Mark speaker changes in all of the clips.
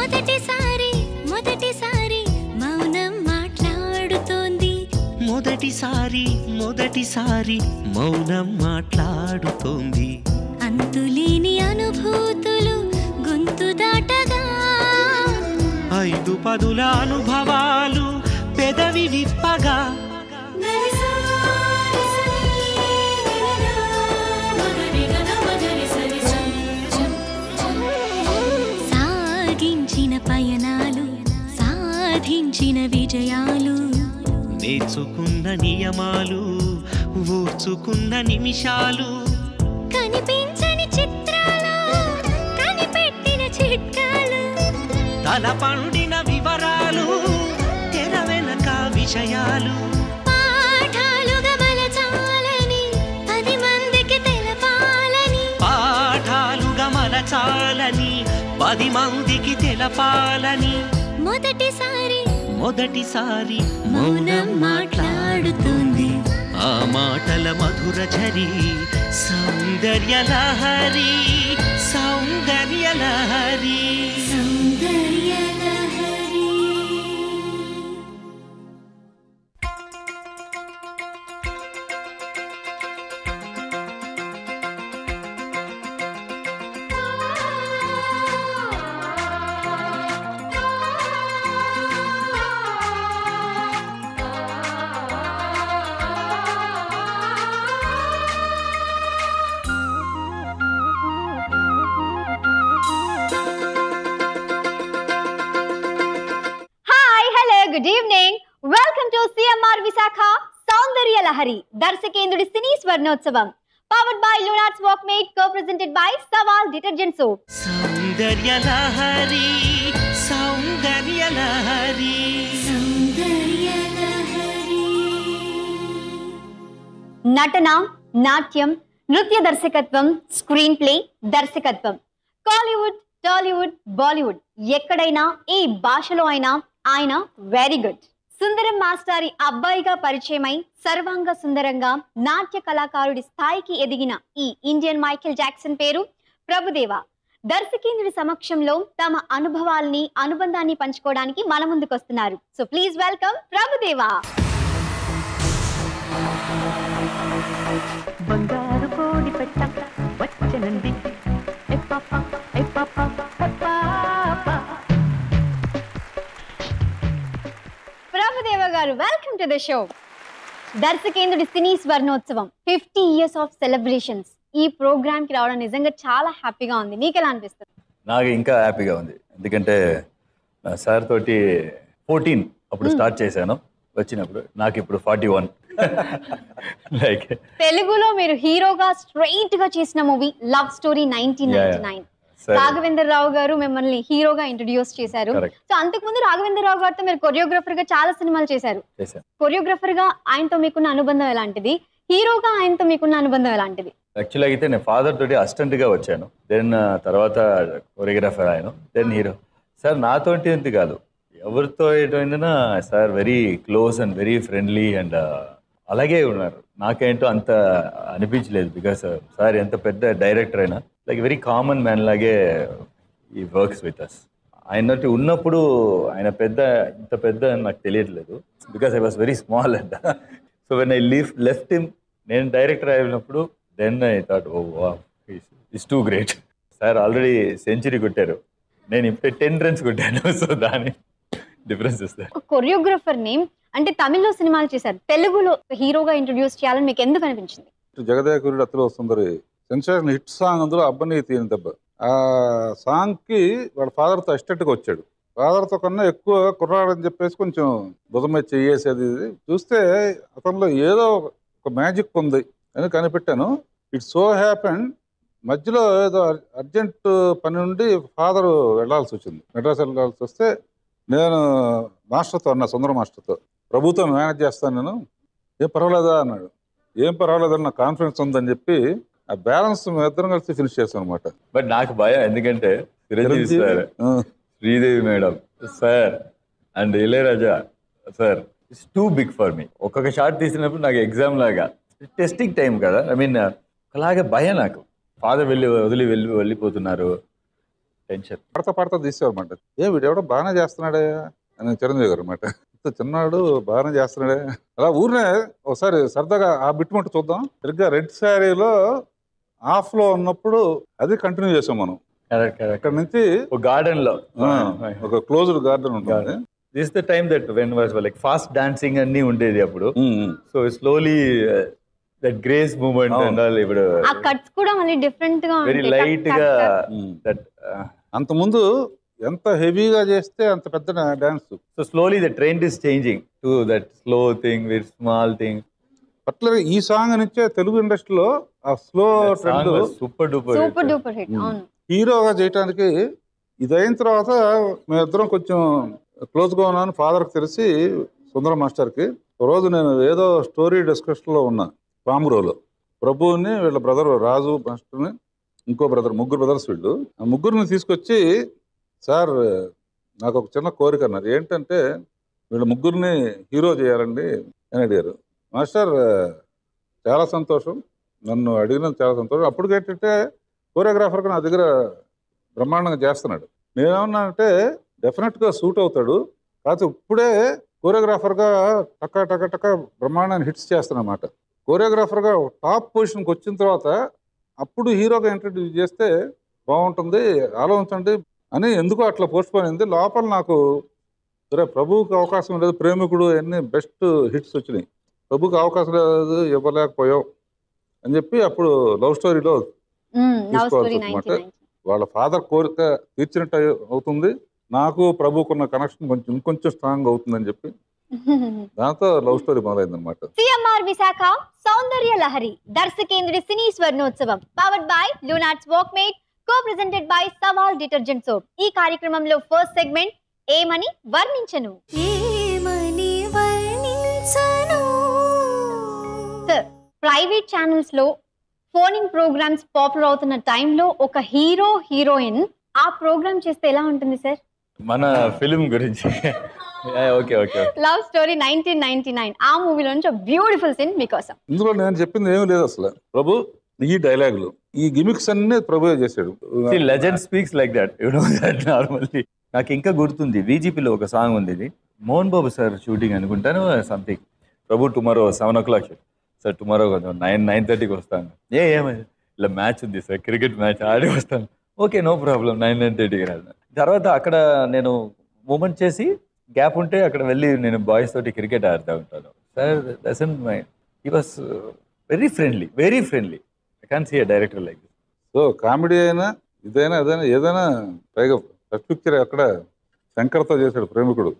Speaker 1: మొదటిసారి మొదటిసారి మౌనం మాట్లాడుతోంది
Speaker 2: మొదటిసారి మొదటిసారి మౌనం మాట్లాడుతోంది
Speaker 1: అంతులేని అనుభూతులు గొంతు దాటగా
Speaker 2: ఐదు పదుల అనుభవాలు పెదవి విప్పగా
Speaker 1: సాగించిన పయనాలు సాధించిన విజయాలు
Speaker 2: నేర్చుకున్న నియమాలు ఊర్చుకున్న నిమిషాలు
Speaker 1: కనిపించని చిత్రాలు కనిపెట్టిన చిట్కాలు
Speaker 2: తల పండిన వివరాలు తెర వెనక విషయాలు
Speaker 1: పాఠాలుగా మలచాలని పది మందికి తెలపాలని
Speaker 2: పాఠాలుగా మలచాలని పది మందికి తెలపాలని
Speaker 1: మొదటిసారి
Speaker 2: మొదటిసారి
Speaker 1: మౌనం మాట్లాడుతుంది
Speaker 2: ఆ మాటల మధుర ఝరి Soundarya Lahari Soundarya Lahari
Speaker 1: Soundarya Lahari
Speaker 3: hi hello good evening welcome to CMR Visakha Soundarya Lahari దర్శకేంద్రుడి సినీ స్వర్ణోత్సవం powered by Lunars Walkmate co presented by Saval detergent soap
Speaker 2: Soundarya Lahari Soundarya Lahari
Speaker 1: Soundarya Lahari
Speaker 3: నటన నాట్యం నృత్య దర్శకత్వం స్క్రీన్ ప్లే దర్శకత్వం కాలీవుడ్ టాలీవుడ్ బాలీవుడ్ ఎక్కడైనా ఏ భాషలో అయినా ఆయన వెరీ గుడ్ సుందరం మాస్టారి అబ్బాయిగా పరిచయమై సర్వాంగ సుందరంగా నాట్య కళాకారుడి స్థాయికి ఎదిగిన ఈ ఇండియన్ మైకేల్ జాక్సన్ పేరు ప్రభుదేవ దర్శకేంద్రుడి సమక్షంలో తమ అనుభవాల్ని అనుబంధాన్ని పంచుకోవడానికి మన ముందుకొస్తున్నారు సో ప్లీజ్ వెల్కమ్ ప్రభుదేవా
Speaker 4: బంగారు కోడి పెట్ట వచ్చనండి ఏ పాప ఏ పాప ఏ పాప
Speaker 3: Prabhudeva garu welcome to the show దర్శకేంద్రుడి సినీ స్వర్ణోత్సవం ఫిఫ్టీ ఇయర్స్ ఆఫ్ సెలబ్రేషన్స్ ఈ ప్రోగ్రామ్ కి రావడం నిజంగా చాలా హ్యాపీగా ఉంది మీకు ఎలా అనిపిస్తుంది
Speaker 5: నాకు ఇంకా హ్యాపీగా ఉంది ఎందుకంటే నా సార్ తోటి ఫోర్టీన్ అప్పుడు స్టార్ట్ చేశాను వచ్చినప్పుడు నాకు ఇప్పుడు ఫార్టీ వన్ లైక్
Speaker 3: తెలుగులో మీరు హీరోగా స్ట్రైట్ గా చేసిన movie love story nineteen ninety nine
Speaker 5: సరే
Speaker 3: రాఘవేంద్ర రావు గారు మిమ్మల్ని హీరోగా ఇంట్రడ్యూస్ చేశారు
Speaker 5: Correct.
Speaker 3: సో అంతకు ముందు రాఘవేంద్ర రావు గారితో మీరు కొరియోగ్రాఫర్ గా చాలా సినిమాలు చేశారు
Speaker 5: చేశాను
Speaker 3: కొరియోగ్రాఫర్ గా ఆయనతో మీకున్న అనుబంధం ఎలాంటిది హీరోగా ఆయనతో మీకున్న అనుబంధం ఎలాంటిది
Speaker 5: యాక్చువల్గా అయితే నేను ఫాదర్ తోటి అసిస్టెంట్ గా వచ్చాను దెన్ తర్వాత కొరియోగ్రాఫర్ ఆయన దెన్ హీరో సార్ నాతోటి ఎంత కాదు ఎవరితో ఏటైనా sir very close and very friendly and అలాగే ఉన్నారు నాకేంటో అంత అనిపించలేదు బికాస్ సార్ ఎంత పెద్ద డైరెక్టర్ అయినా లైక్ వెరీ కామన్ మ్యాన్ లాగే ఈ వర్క్స్ విత్ అస్ ఆయన ఉన్నప్పుడు ఆయన పెద్ద ఇంత పెద్ద అని నాకు తెలియట్లేదు because I was very small and so when I leave left him నేను డైరెక్టర్ అయినప్పుడు then I thought oh is too great sir already century కొట్టారు నేను ఇప్పుడే టెన్ రన్స్ కొట్టాను సో దాని డిఫరెన్స్ ఇస్తారు
Speaker 3: ఒక కొరియోగ్రాఫర్ నేమ్ అంటే తమిళ్లో సినిమాలు చేశారు తెలుగులో హీరోగా ఇంట్రడ్యూస్ చేయాలని మీకు ఎందుకు అనిపించింది
Speaker 6: జగదేకురుడు అతలో సుందరి సెన్సేషన్ హిట్ సాంగ్ అందులో అబ్బని తీయని దెబ్బ ఆ సాంగ్ కి వాళ్ళ ఫాదర్ తో అసిస్టెంట్ గా వచ్చాడు ఫాదర్ తో కన్నా ఎక్కువ కుర్రాడని చెప్పేసి కొంచెం భుజం మీద చెయ్యేసేది ఇది చూస్తే అతనిలో ఏదో ఒక మ్యాజిక్ ఉంది అని కనిపెట్టాను ఇట్ సో హ్యాపెన్ మధ్యలో ఏదో అర్జెంట్ పని నుండి ఫాదర్ వెళ్ళాల్సి వచ్చింది మెడ్రాస్ వెళ్ళాల్సి వస్తే నేను మాస్టర్తో అన్నా సుందర మాస్టర్తో ప్రభుత్వం మేనేజ్ చేస్తాను నేను ఏం పర్వాలేదా అన్నాడు ఏం పర్వాలేదని నాకు కాన్ఫిడెన్స్ ఉందని చెప్పి ఆ బ్యాలెన్స్ మేము ఇద్దరం కలిసి ఫినిష్ చేస్తాం అనమాట
Speaker 5: బట్ నాకు భయం ఎందుకంటే Chiranjeevi sir Sridevi madam sir and Ilaiyaraaja sir it's too big for me ఒక్కొక్క షాట్ తీసినప్పుడు నాకు ఎగ్జామ్ లాగా టెస్టింగ్ టైం కదా ఐ మీన్ అలాగే భయం నాకు ఫాదర్ వెళ్ళి వదిలి వెళ్ళి వెళ్ళిపోతున్నారు టెన్షన్
Speaker 6: పాడతా పాడతా తీసేవారన్నమాట ఏ వీడు ఎవడో బాగానే చేస్తున్నాడే అని చిరంజీవి గారు అనమాట ఇంత చిన్నాడు బాగానే చేస్తున్నాడే అలా ఊరినే ఒకసారి సరదాగా ఆ బిట్ మట్టు చూద్దాం సరిగ్గా రెడ్ శారీలో ఆఫ్ లో ఉన్నప్పుడు అది కంటిన్యూ చేసాం మనం
Speaker 5: కరెక్ట్ కరెక్ట్
Speaker 6: అక్కడ నుంచి
Speaker 5: ఒక గార్డెన్ లో
Speaker 6: ఆ, ఒక క్లోజ్డ్ గార్డెన్ ఉంటుంది
Speaker 5: Garden. This the time that when was like fast dancing అన్ని ఉండేది అప్పుడు
Speaker 6: um, um.
Speaker 5: So slowly that grace moment
Speaker 6: అవును.
Speaker 5: అండ్ ఆల్ ఇప్పుడు
Speaker 3: ఆ కట్స్ కూడా మళ్ళీ డిఫరెంట్ గా
Speaker 5: వెరీ
Speaker 3: ఉంటాయి.
Speaker 5: లైట్
Speaker 3: టక్,
Speaker 5: గా
Speaker 3: టక్, టక్.
Speaker 6: ఉమ్.
Speaker 5: దట్
Speaker 6: అంతకుముందు ఎంత హెవీగా చేస్తే అంత పెద్ద dance
Speaker 5: so slowly the trend is changing to that slow thing with small thing
Speaker 6: particular ఈ సాంగ్ నుంచే తెలుగు ఇండస్ట్రీలో ఆ slow trend
Speaker 5: super duper
Speaker 3: super duper hit
Speaker 6: Hmm.
Speaker 3: అవును
Speaker 6: హీరోగా చేయటానికి ఇది అయిన తర్వాత మేమిద్దరం కొంచెం క్లోజ్గా ఉన్నాను ఫాదర్కి తెలిసి సుందరం మాస్టర్కి ఒక రోజు నేను ఏదో స్టోరీ డిస్కషన్లో ఉన్నా పామురోలో ప్రభువుని వీళ్ళ బ్రదర్ రాజు మాస్టర్ని ఇంకో బ్రదర్ ముగ్గురు బ్రదర్స్ వీళ్ళు ఆ ముగ్గురిని తీసుకొచ్చి సార్ నాకు ఒక చిన్న కోరిక అన్నారు ఏంటంటే వీళ్ళ ముగ్గురిని హీరో చేయాలండి అని అడిగారు మాస్టర్ చాలా సంతోషం నన్ను అడిగినందుకు చాలా సంతోషం అప్పటికేంటంటే కోరియోగ్రాఫర్గా నా దగ్గర బ్రహ్మాండంగా చేస్తున్నాడు నేనేమన్నా డెఫినెట్గా సూట్ అవుతాడు కాకపోతే ఇప్పుడే కోరియోగ్రాఫర్గా టక్క టక్క టక్క బ్రహ్మాండాన్ని హిట్స్ చేస్తానమాట కోరియోగ్రాఫర్గా టాప్ పొజిషన్కి వచ్చిన తర్వాత అప్పుడు హీరోగా ఇంట్రడ్యూస్ చేస్తే బాగుంటుంది ఆలోచించండి అని ఎందుకో అట్లా పోస్ట్ పోన్ అయింది లోపల నాకు సరే ప్రభువుకి అవకాశం లేదు ప్రేమికుడు అన్ని బెస్ట్ హిట్స్ వచ్చినాయి ప్రభుకి అవకాశం లేదు ఇవ్వలేకపోయావు అని చెప్పి అప్పుడు లవ్ స్టోరీలో
Speaker 3: లవ్ స్టోరీ
Speaker 6: తీసుకోవాల్సి
Speaker 3: నైన్టీ
Speaker 6: వస్తుందన్నమాట. వాళ్ళ ఫాదర్ కోరిక తీర్చినట్టు అయి- అవుతుంది నాకు ప్రభుకున్న కనెక్షన్ కొంచెం ఇంకొంచెం స్ట్రాంగ్ అవుతుందని చెప్పి దాంతో లవ్ స్టోరీ మొదలైంది అనమాట
Speaker 3: సిఎంఆర్ విశాఖ సౌందర్య లహరి దర్శకేంద్రుడి సినీ స్వర్ణోత్సవం powered by Lunars Walkmate co presented by Saval detergent soap ఈ కార్యక్రమంలో ఫస్ట్ సెగ్మెంట్ ఏమని వర్ణించను
Speaker 1: ఏమని వర్ణించను
Speaker 3: సార్ ప్రైవేట్ ఛానల్స్ లో ఫోనింగ్ ప్రోగ్రామ్స్ పాపులర్ అవుతున్న టైంలో ఒక హీరో హీరోయిన్ ఆ ప్రోగ్రామ్ చేస్తే ఎలా ఉంటుంది సార్
Speaker 5: మన ఫిలిం గురించి okay okay
Speaker 3: love story nineteen ninety nine ఆ మూవీలో నుంచి బ్యూటిఫుల్ సీన్ మీకోసం
Speaker 6: ఇందులో నేను చెప్పింది ఏమీ లేదు అసలు ప్రభు ఈ డైలాగులు ఈ గిమిక్స్ అన్ని ప్రభు చేశాడు
Speaker 5: legend speaks like that you know that normally నాకు ఇంకా గుర్తుంది VGP లో ఒక సాంగ్ ఉంది ఇది మోహన్ బాబు సార్ షూటింగ్ అనుకుంటాను something Prabhu tomorrow seven o'clock sir tomorrow కొంచెం నైన్ నైన్ థర్టీకి వస్తాను ఏ ఏమైంది ఇలా మ్యాచ్ ఉంది సార్ క్రికెట్ మ్యాచ్ ఆడి వస్తాను okay no problem nine nine థర్టీకి రాను తర్వాత అక్కడ నేను మూమెంట్ చేసి గ్యాప్ ఉంటే అక్కడ వెళ్ళి నేను బాయ్స్ తోటి క్రికెట్ ఆడుతూ ఉంటాను sir dozen my he was very friendly very friendly I can see a director like
Speaker 6: so comedy అయినా ఇదైనా ఏదైనా ఏదైనా పైగా ఫస్ట్ పిక్చర్ అక్కడ శంకర్తో చేశాడు ప్రేమికుడు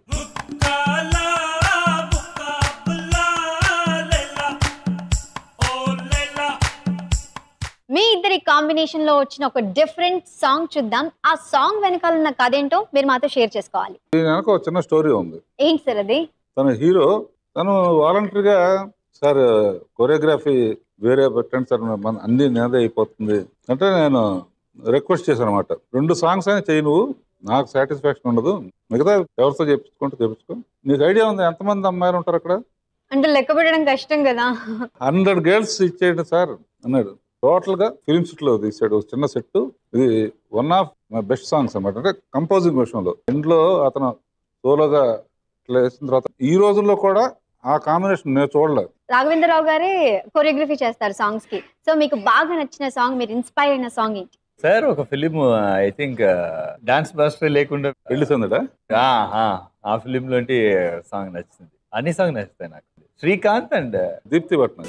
Speaker 3: మీ ఇద్దరి కాంబినేషన్ లో వచ్చిన ఒక డిఫరెంట్ సాంగ్ చూద్దాం ఆ సాంగ్ వెనకాల ఉన్న కథ ఏంటో మీరు మాతో షేర్ చేసుకోవాలి
Speaker 6: దీని వెనక ఒక చిన్న స్టోరీ ఉంది
Speaker 3: ఏంటి సార్ అది
Speaker 6: తన హీరో తను వాలంటరీగా సార్ కొరియోగ్రఫీ వేరే పెట్టండి సార్ మన అన్ని నేదే అయిపోతుంది అంటే నేను రిక్వెస్ట్ చేశాను అనమాట రెండు సాంగ్స్ అయినా చేయి నువ్వు నాకు సాటిస్ఫాక్షన్ ఉండదు మిగతా ఎవరితో చేపించుకుంటే చేపించుకో నీకు ఐడియా ఉంది ఎంతమంది అమ్మాయిలు ఉంటారు అక్కడ
Speaker 3: అంటే లెక్క పెట్టడం కష్టం కదా
Speaker 6: హండ్రెడ్ గర్ల్స్ ఇచ్చేయండి సార్ అన్నాడు టోటల్ గా ఫిలిం సెట్ లో తీసాడు ఒక చిన్న సెట్ ఇది one of my best songs అన్నమాట అంటే కంపోజింగ్ విషయంలో ఇంట్లో అతను సోలోగా ఇట్లా వేసిన తర్వాత ఈ రోజుల్లో కూడా ఆ కాంబినేషన్ నేను చూడలేదు
Speaker 3: రాఘవేంద్రరావు గారే కొరియోగ్రఫీ చేస్తారు సాంగ్స్ కి సో మీకు బాగా నచ్చిన సాంగ్ మీరు ఇన్స్పైర్ అయిన సాంగ్ ఏంటి
Speaker 5: సార్ ఒక film I think dance master లేకుండా
Speaker 6: పెళ్లి సందడా
Speaker 5: ఆ, ఆ, ఆ ఫిలిం లోంటి సాంగ్ నచ్చింది అన్ని సాంగ్ నచ్చుతాయి నాకు శ్రీకాంత్ అండ్
Speaker 6: దీప్తి పట్నం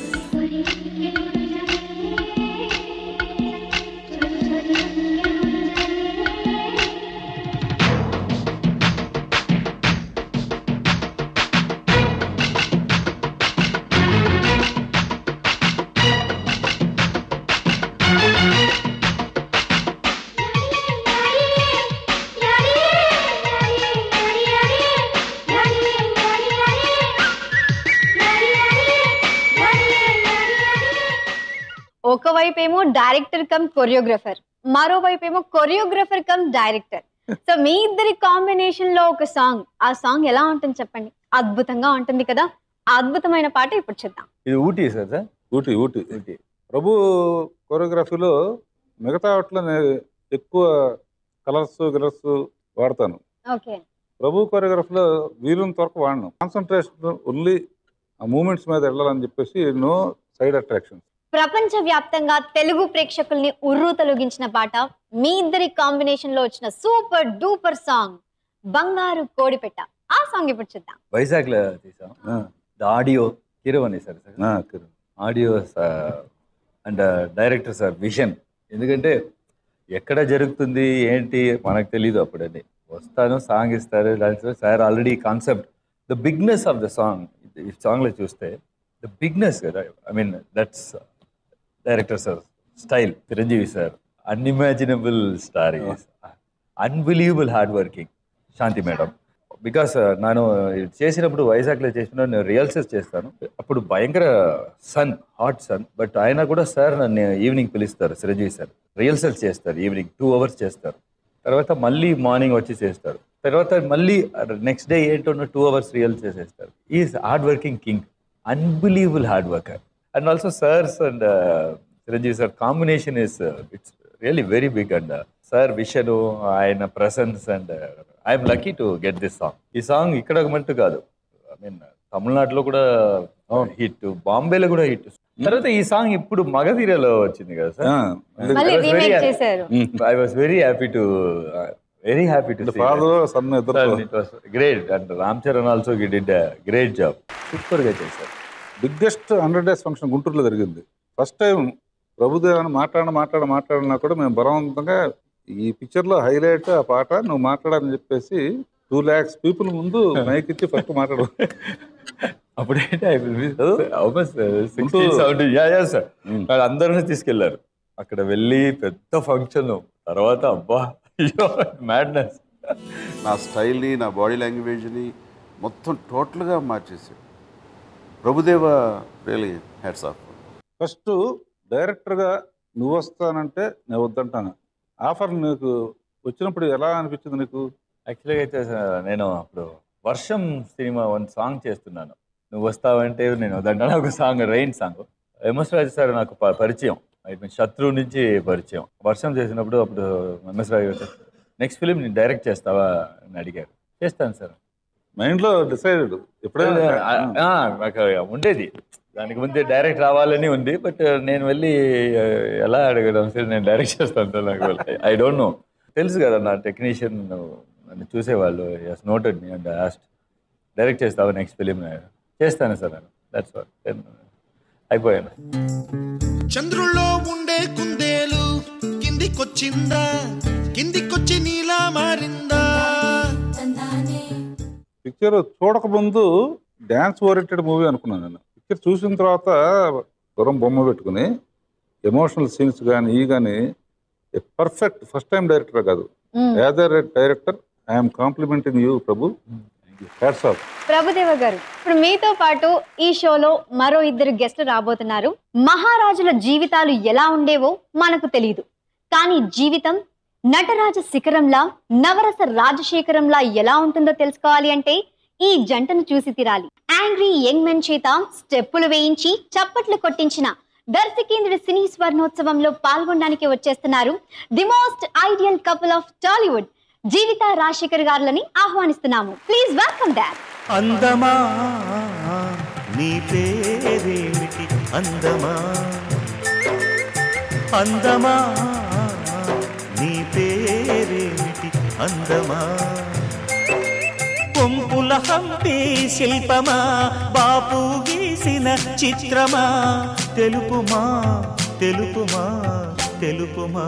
Speaker 3: ఒకవైపు ఏమో డైరెక్టర్ కమ్ కొరియోగ్రఫర్ మరోవైపు ఏమో కొరియోగ్రఫర్ కమ్ డైరెక్టర్ సో మీ ఇద్దరి కాంబినేషన్ లో ఒక సాంగ్ ఆ సాంగ్ ఎలా ఉంటుంది చెప్పండి అద్భుతంగా ఉంటుంది కదా ఆ అద్భుతమైన పాట ఇప్పుడు చూద్దాం
Speaker 5: ఇది ఊటీ సార్ సార్
Speaker 6: ఊటీ ఊటీ
Speaker 5: ఊటీ
Speaker 6: ప్రభు కొరియోగ్రఫీలో మిగతా వాటిలో నేను ఎక్కువ కలర్స్ గిలర్స్ వాడతాను
Speaker 3: ఓకే
Speaker 6: ప్రభు కొరియోగ్రఫీలో వీలున్నంత వరకు వాడను కాన్సన్ట్రేషన్ ఓన్లీ ఆ మూమెంట్స్ మీద వెళ్ళాలని చెప్పేసి నో సైడ్ అట్రాక్షన్స్
Speaker 3: ప్రపంచ వ్యాప్తంగా తెలుగు ప్రేక్షకుల్ని ఉర్రు తొలగించిన పాట మీ ఇద్దరి కాంబినేషన్ లో వచ్చిన సూపర్ డూపర్ సాంగ్ బంగారు కోడిపెట్ట ఆ సాంగ్ ఇప్పుడు చూద్దాం
Speaker 5: వైజాగ్లో తీసాం the audio Keeravani sir sir audio and director sir vision ఎందుకంటే ఎక్కడ జరుగుతుంది ఏంటి మనకు తెలియదు అప్పుడని వస్తాను సాంగ్ ఇస్తారు దాంట్లో sir already concept the bigness of the song ఈ సాంగ్లో చూస్తే ద బిగ్నెస్ కదా I mean that's director sir style Chiranjeevi sir unimaginable star unbelievable hard working Shanti madam because నేను ఇది చేసినప్పుడు వైజాగ్లో చేసిన నేను రిహర్సల్స్ చేస్తాను అప్పుడు భయంకర సన్ హాట్ సన్ బట్ ఆయన కూడా సార్ నన్ను ఈవినింగ్ పిలుస్తారు చిరంజీవి సార్ రిహర్సల్స్ చేస్తారు ఈవినింగ్ టూ అవర్స్ చేస్తారు తర్వాత మళ్ళీ మార్నింగ్ వచ్చి చేస్తారు తర్వాత మళ్ళీ నెక్స్ట్ డే ఏంటో టూ అవర్స్ రియల్ చేసేస్తారు is hard working king unbelievable hard worker and also sirs and Chiranjeevi sir combination is it's really very big and sir విషను ఆయన presence and I'm lucky to get this song ఈ song ఇక్కడ మట్టు కాదు I mean తమిళనాడులో కూడా hit బాంబేలో కూడా హిట్ తర్వాత ఈ సాంగ్ ఇప్పుడు మగధీరలో వచ్చింది కదా సార్
Speaker 3: మళ్ళీ రీమేక్ చేశారు
Speaker 5: I was very happy to very happy to
Speaker 6: father son ఇద్దరు
Speaker 5: great and Ram Charan also he did great job super గా చేశారు
Speaker 6: బిగ్గెస్ట్ హండ్రెడ్ డేస్ ఫంక్షన్ గుంటూరులో జరిగింది ఫస్ట్ టైం ప్రభుదేవని మాట్లాడ మాట్లాడ మాట్లాడినా కూడా మేము బలవంతంగా ఈ పిక్చర్ లో హైలైట్ ఆ పాట నువ్వు మాట్లాడని చెప్పేసి టూ ల్యాక్స్ పీపుల్ ముందు మైక్ ఇచ్చి ఫస్ట్ మాట్లాడు
Speaker 5: అప్పుడేంటి I will almost sixty seventy yeah yeah sir అందరిని తీసుకెళ్లారు అక్కడ వెళ్ళి పెద్ద ఫంక్షన్ తర్వాత అబ్బా మ్యాడ్నెస్
Speaker 7: నా స్టైల్ని నా బాడీ లాంగ్వేజ్ని మొత్తం టోటల్గా మార్చేసాడు Prabhudeva really hats off
Speaker 6: first డైరెక్టర్గా నువ్వు వస్తానంటే నేను వద్దంటాను ఆఫర్ నీకు వచ్చినప్పుడు ఎలా అనిపించింది నీకు
Speaker 5: యాక్చువల్గా అయితే సార్ నేను అప్పుడు వర్షం సినిమా వన్ సాంగ్ చేస్తున్నాను నువ్వు వస్తావంటే నేను వద్దంటాను ఒక song rain song MS Raju sir నాకు ప- పరిచయం ఐ మీన్ శత్రువు నుంచి పరిచయం వర్షం చేసినప్పుడు అప్పుడు ఎంఎస్ రాజు గారు నెక్స్ట్ ఫిలిం నేను డైరెక్ట్ చేస్తావా అని అడిగారు చేస్తాను సార్
Speaker 6: మైండ్ లో డిసైడెడ్ ఎప్పుడైనా
Speaker 5: ఆ, ఆ, నాకు ఉండేది దానికి ముందే డైరెక్ట్ రావాలని ఉంది బట్ నేను వెళ్ళి ఆ, ఎలా అడగడం సరే నేను డైరెక్ట్ చేస్తాను సార్ నాకు ఐ డోంట్ నో తెలుసు కదా నా టెక్నీషియన్ నన్ను చూసేవాళ్ళు yes noted me and asked direct చేస్తావా నెక్స్ట్ ఫిలిం చేస్తాను సార్ నేను దట్స్ వాట్ అయిపోయాను
Speaker 8: చంద్రుల్లో ఉండే కుందేలు కిందికొచ్చిందా కిందికొచ్చి నీలా మారిందా
Speaker 6: పిక్చర్ చూడకముందు డ్యాన్స్ ఓరియంటెడ్ మూవీ అనుకున్నాను నేను పిక్చర్ చూసిన తర్వాత దూరం బొమ్మ పెట్టుకుని ఎమోషనల్ సీన్స్ కానీ ఈ కానీ పర్ఫెక్ట్ ఫస్ట్ టైం డైరెక్టర్ కాదు
Speaker 3: మ్మ్.
Speaker 6: Rather director I'm complimenting you Prabhu hats off
Speaker 3: Prabhudeva garu ఇప్పుడు మీతో పాటు ఈ షోలో మరో ఇద్దరు గెస్ట్లు రాబోతున్నారు మహారాజుల జీవితాలు ఎలా ఉండేవో మనకు తెలియదు కానీ జీవితం నటరాజ శిఖరంలా నవరస రాజశేఖరంలా ఎలా ఉంటుందో తెలుసుకోవాలి అంటే ఈ జంటను చూసి తీరాలి యాంగ్రీ యంగ్ మెన్ చేత స్టెప్పులు వేయించి చప్పట్లు కొట్టించిన దర్శకేంద్రుడి సినీ స్వర్ణోత్సవంలో పాల్గొనడానికి వచ్చేస్తున్నారు the most ideal couple of Tollywood Jeevitha Rajasekhar గారులని ఆహ్వానిస్తున్నాము ప్లీజ్ వెల్కమ్ దాట్
Speaker 2: అందమా నీ పేరేమిటి అందమా అందమా నీ పేరేమిటి అందమా కొంపుల హంపి శిల్పమా బాపు గీసిన చిత్రమా తెలుపుమా తెలుపుమా తెలుపుమా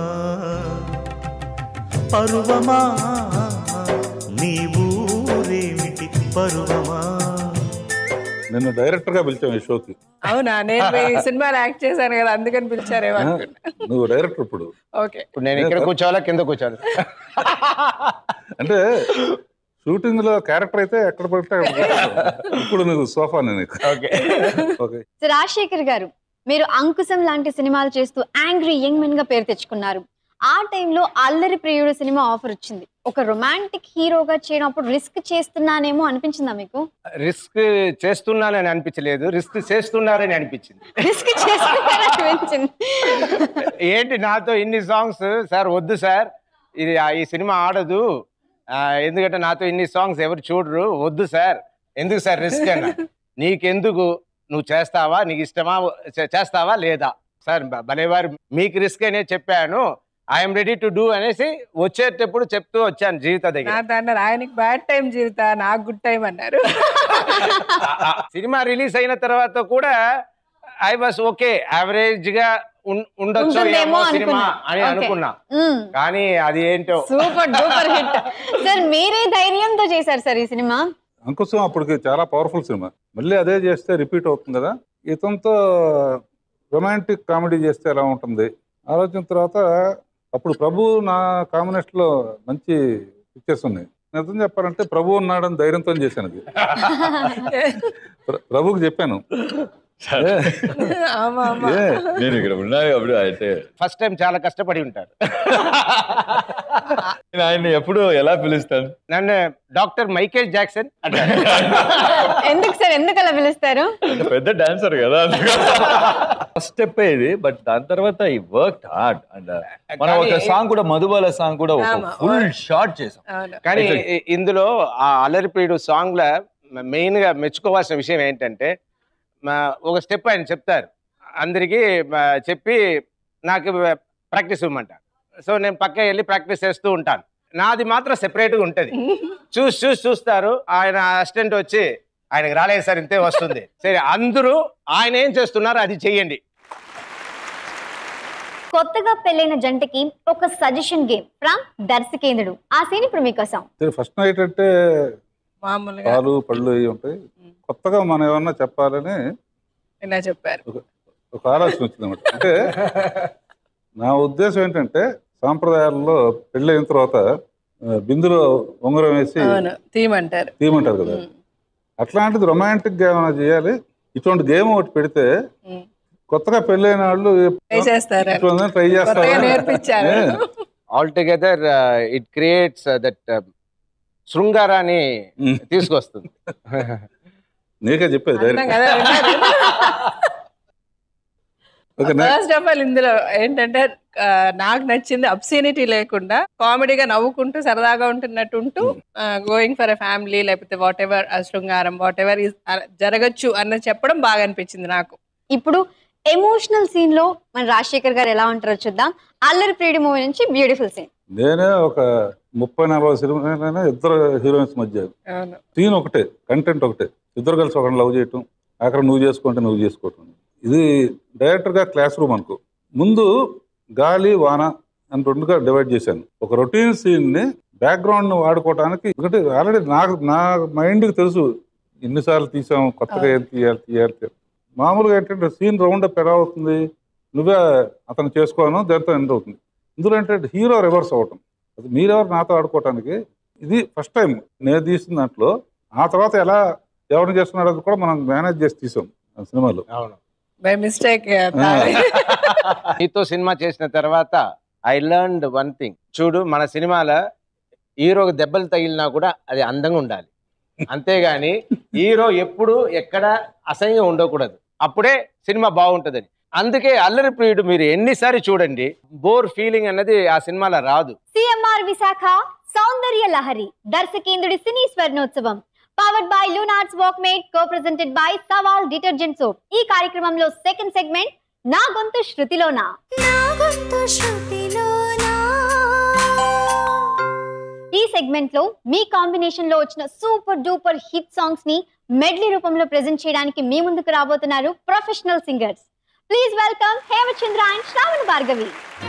Speaker 2: పరువమా నీ ఊరేమిటి పరువమా
Speaker 6: నిన్ను డైరెక్టర్ గా పిలిచాం ఈ షోకి
Speaker 9: అవునా నేను ఈ సినిమాలో యాక్ట్ చేశాను కదా అందుకని పిలిచారేమో అనుకున్నా
Speaker 6: నువ్వు డైరెక్టర్ ఇప్పుడు
Speaker 9: ఓకే
Speaker 10: ఇప్పుడు నేను ఇక్కడ కూర్చోవాలా కింద కూర్చోవాలి
Speaker 6: అంటే షూటింగ్ లో క్యారెక్టర్ అయితే ఎక్కడ పడితే అక్కడ కూర్చోవాలి. ఇప్పుడు నువ్వు సోఫా నీకు
Speaker 10: ఓకే
Speaker 6: ఓకే
Speaker 3: సో రాజశేఖర్ గారు మీరు అంకుశం లాంటి సినిమాలు చేస్తూ యాంగ్రీ యంగ్ మెన్ గా పేరు తెచ్చుకున్నారు ఆ టైంలో అల్లరి ప్రియుడు సినిమా ఆఫర్ వచ్చింది ఒక రొమాంటిక్ హీరోగా చేయడం అప్పుడు రిస్క్ చేస్తున్నానేమో అనిపించిందా మీకు
Speaker 10: రిస్క్ చేస్తున్నానని అనిపించలేదు రిస్క్ చేస్తున్నారని అనిపించింది
Speaker 3: రిస్క్ చేస్తున్నారని అనిపించింది
Speaker 10: ఏంటి నాతో ఇన్ని సాంగ్స్ సార్ వద్దు సార్ ఇది ఆ- ఈ సినిమా ఆడదు ఆ, ఎందుకంటే నాతో ఇన్ని సాంగ్స్ ఎవరు చూడరు వద్దు సార్ ఎందుకు సార్ రిస్క్ అన్న నీకెందుకు నువ్వు చేస్తావా నీకు ఇష్టమా చే- చేస్తావా లేదా సార్ బ- భలేవారు మీకు రిస్క్ అనే చెప్పాను ఐఎమ్ రెడీ టు డూ అనేసి వచ్చేటప్పుడు చెప్తూ వచ్చాను జీవిత దగ్గర
Speaker 9: నాతో అన్నారు ఆయనకి బ్యాడ్ టైం జీవిత నాకు గుడ్ టైం అన్నారు
Speaker 10: సినిమా రిలీజ్ అయిన తర్వాత కూడా ఐ వాస్ ఓకే యావరేజ్ గా ఉన్- ఉండొచ్చు
Speaker 3: ఉంటుందేమో
Speaker 10: ఏమో సినిమా
Speaker 3: అనుకున్నా.
Speaker 10: అని
Speaker 3: Okay.
Speaker 10: అనుకున్నా
Speaker 3: మ్మ్.
Speaker 10: కానీ అది ఏంటో
Speaker 3: సూపర్ డూపర్ హిట్ సార్ మీరే ధైర్యంతో చేశారు సార్ ఈ సినిమా
Speaker 6: అంకుశం అప్పటికి చాలా పవర్ఫుల్ సినిమా మళ్ళీ అదే చేస్తే రిపీట్ అవుతుంది కదా ఇతనితో రొమాంటిక్ కామెడీ చేస్తే ఎలా ఉంటుంది ఆలోచన తర్వాత అప్పుడు ప్రభు నా కాంబినేషన్ లో మంచి పిక్చర్స్ ఉన్నాయి నిజం చెప్పాలంటే ప్రభు ఉన్నాడని ధైర్యంతో చేశాను అది ప్ర- ప్రభుకి చెప్పాను ఏ,
Speaker 9: ఆమా ఆమా
Speaker 6: ఏ,
Speaker 5: నేను ఇక్కడ ఉన్నా అప్పుడు అయితే
Speaker 10: ఫస్ట్ టైం చాలా కష్టపడి ఉంటారు
Speaker 5: నేను ఆయన్ని ఎప్పుడు ఎలా పిలుస్తాను
Speaker 10: నన్ను డాక్టర్ మైకేల్ జాక్సన్ అంటారు
Speaker 3: ఎందుకు సార్ ఎందుకు అలా పిలుస్తారు
Speaker 5: అంటే పెద్ద డాన్సర్ కదా ఫస్ట్ స్టెప్ ఇది బట్ దాని తర్వాత ఈ వర్క్ హార్డ్ అండ్ మనం ఒక
Speaker 10: కానీ-
Speaker 5: సాంగ్ కూడా మధుబాల సాంగ్ కూడా ఒక
Speaker 9: ఆమా.
Speaker 5: ఫుల్ షార్ట్ చేసాం
Speaker 9: అవును
Speaker 10: కానీ ఇ- ఇందులో ఆ అలరిపీడు సాంగ్ లో మెయిన్ గా మెచ్చుకోవాల్సిన విషయం ఏంటంటే మా- ఒక స్టెప్ ఆయన చెప్తారు అందరికీ మా, చెప్పి నాకు ప్రాక్టీస్ ఇవ్వమంటారు సో నేను పక్క వెళ్ళి ప్రాక్టీస్ చేస్తూ ఉంటాను నాది మాత్రం సెపరేట్గా ఉంటుంది చూసి చూసి చూస్తారు ఆయన అసిస్టెంట్ వచ్చి ఆయనకి రాలేదు సార్ ఇంతే వస్తుంది సరే అందరూ ఆయన ఏం చేస్తున్నారు అది చెయ్యండి
Speaker 3: కొత్తగా పెళ్ళైన జంటకి ఒక సజెషన్ గేమ్ ఫ్రమ్ దర్శకేంద్రుడు ఆ సీన్ ఇప్పుడు మీకోసం
Speaker 6: ఫస్ట్ నైట్ అంటే
Speaker 9: మామూలుగా
Speaker 6: పాలు పళ్ళు అవి ఉంటాయి కొత్తగా మనం ఏమన్నా చెప్పాలని
Speaker 9: ఇలా చెప్పారు
Speaker 6: ఒక ఆలోచన వచ్చింది అనమాట అంటే నా ఉద్దేశం ఏంటంటే సాంప్రదాయాల్లో పెళ్ళైన తర్వాత ఆ, బిందులో ఉంగరం వేసి
Speaker 9: అవును తీయమంటారు
Speaker 6: తీయమంటారు కదా అట్లాంటిది రొమాంటిక్ గా ఏమైనా చేయాలి ఇటువంటి గేమ్ ఒకటి పెడితే
Speaker 9: ఉమ్.
Speaker 6: కొత్తగా పెళ్ళైన వాళ్ళు
Speaker 9: ట్రై చేస్తారు
Speaker 6: ఇటువంటి ట్రై
Speaker 9: కొత్తగా
Speaker 6: చేస్తారు
Speaker 9: నేర్పించారు
Speaker 10: all together it creates that శృంగారాన్ని
Speaker 6: ఉమ్.
Speaker 10: తీసుకొస్తుంది
Speaker 6: నీకే చెప్పేది
Speaker 9: అన్నాం
Speaker 6: డైరెక్ట్
Speaker 9: కదా
Speaker 6: ఓకే నే-
Speaker 9: ఫస్ట్ ఆఫ్ ఆల్ ఇందులో ఏంటంటే ఆ, నాకు నచ్చింది అబ్సీనిటీ లేకుండా కామెడీగా నవ్వుకుంటూ సరదాగా ఉంటున్నట్టు ఉంటూ గోయింగ్ ఫర్ ఎ ఫ్యామిలీ లేకపోతే వాట్ ఎవర్ శృంగారం వాట్ ఎవర్ జరగచ్చు అన్న చెప్పడం బాగా అనిపించింది నాకు
Speaker 3: ఇప్పుడు ఎమోషనల్ సీన్ లో మన రాజశేఖర్ గారు ఎలా ఉంటారో చూద్దాం అల్లరి ప్రియుడి మూవీ నుంచి బ్యూటిఫుల్ సీన్
Speaker 6: నేనే ఒక ముప్పై నలభై సినిమాలైనా ఇద్దరు హీరోయిన్స్ మధ్య
Speaker 9: అవును
Speaker 6: సీన్ ఒకటే కంటెంట్ ఒకటే ఇద్దరు కలిసి ఒకరిని లవ్ చేయటం అక్కడ నువ్వు చేసుకుంటే నువ్వు చేసుకోవటం ఇది డైరెక్టర్ గా క్లాస్ రూమ్ అనుకో ముందు గాలి వాన అని రెండుగా డివైడ్ చేశాను ఒక రొటీన్ సీన్ ని బ్యాక్గ్రౌండ్ ని వాడుకోవడానికి ఎందుకంటే ఆల్రెడీ నాకు నా మైండ్ కి తెలుసు ఎన్నిసార్లు తీసాం కొత్తగా ఏం తీయాలి తీయాలి తీయాలి. మామూలుగా ఏంటంటే సీన్ రౌండ్ అప్ ఎలా అవుతుంది నువ్వే అతను చేసుకోను దాంతో ఎండ్ అవుతుంది ఇందులో ఏంటంటే హీరో రివర్స్ అవ్వటం అది మీరెవరు నాతో ఆడుకోవటానికి ఇది ఫస్ట్ టైం నేను తీసిన దాంట్లో ఆ తర్వాత ఎలా ఎవరిని చేస్తున్నాడో అది కూడా మనం మేనేజ్ చేసి తీసాం ఆ సినిమాలో
Speaker 10: అవును
Speaker 9: బై మిస్టేక్
Speaker 10: నీతో సినిమా చేసిన తర్వాత ఐ లర్న్ వన్ థింగ్ చూడు మన సినిమాలో హీరోకి దెబ్బలు తగిలినా కూడా అది అందంగా ఉండాలి అంతేగాని హీరో ఎప్పుడు ఎక్కడ అసహ్యంగా ఉండకూడదు అప్పుడే సినిమా బాగుంటుందని అందుకే అల్లరి ప్రియుడు మీరు ఎన్నిసారి చూడండి బోర్ ఫీలింగ్ అన్నది ఆ సినిమాలో రాదు
Speaker 3: సిఎంఆర్ విశాఖ సౌందర్య లహరి దర్శకేంద్రుడి సినీ స్వర్ణోత్సవం powered by Lunars Walkmate co presented by Saval detergent soap ఈ కార్యక్రమంలో సెకండ్ సెగ్మెంట్ నా గొంతు శృతిలోనా
Speaker 1: నా గొంతు శృతిలోనా
Speaker 3: ఈ సెగ్మెంట్ లో మీ కాంబినేషన్ లో వచ్చిన సూపర్ డూపర్ హిట్ సాంగ్స్ ని మెడ్లీ రూపంలో ప్రెజెంట్ చేయడానికి మీ ముందుకు రాబోతున్నారు professional singers please welcome Hemachandra and Sravana Bhargavi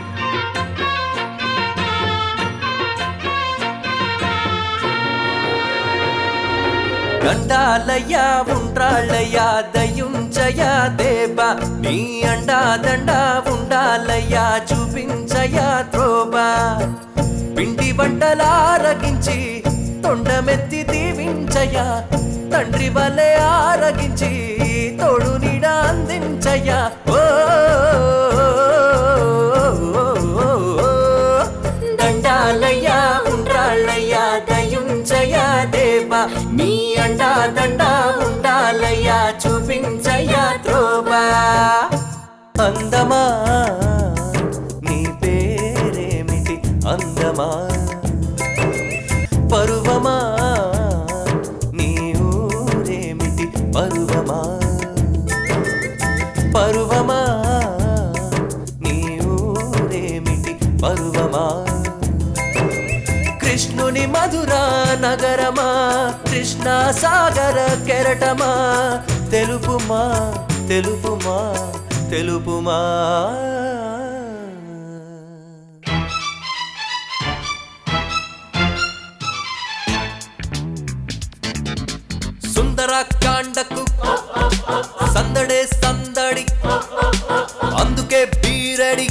Speaker 11: గండాలయ్యా ఉండ్రాళ్ళయ్యా దయుంచయా దేవా నీ అండా దండా ఉండాలయ్యా చూపించయా త్రోబా పిండి వంటలారగించి తొండమెత్తి దీవించయా తండ్రి వలె ఆరగించి తోడు నీడ అందించయా ఓ దండాలయ్యా ఉండ్రాళ్ళయ్యా దయుంచయా దేవా మీ అండా దండా ఉండాలయ్యా చూపించయ్యా త్రోవా అందమా నీ పేరేమిటి అందమా పరువమా పరువమా నీ ఊరేమిటి పరువమా పరువమా నీ ఊరేమిటి పరువమా కృష్ణుని మధుర నగరమా కృష్ణ సాగర కెరటమా తెలుపుమా తెలుపుమా తెలుపుమా సుందరకాండకు సందడే సందడి అందుకే బీరడి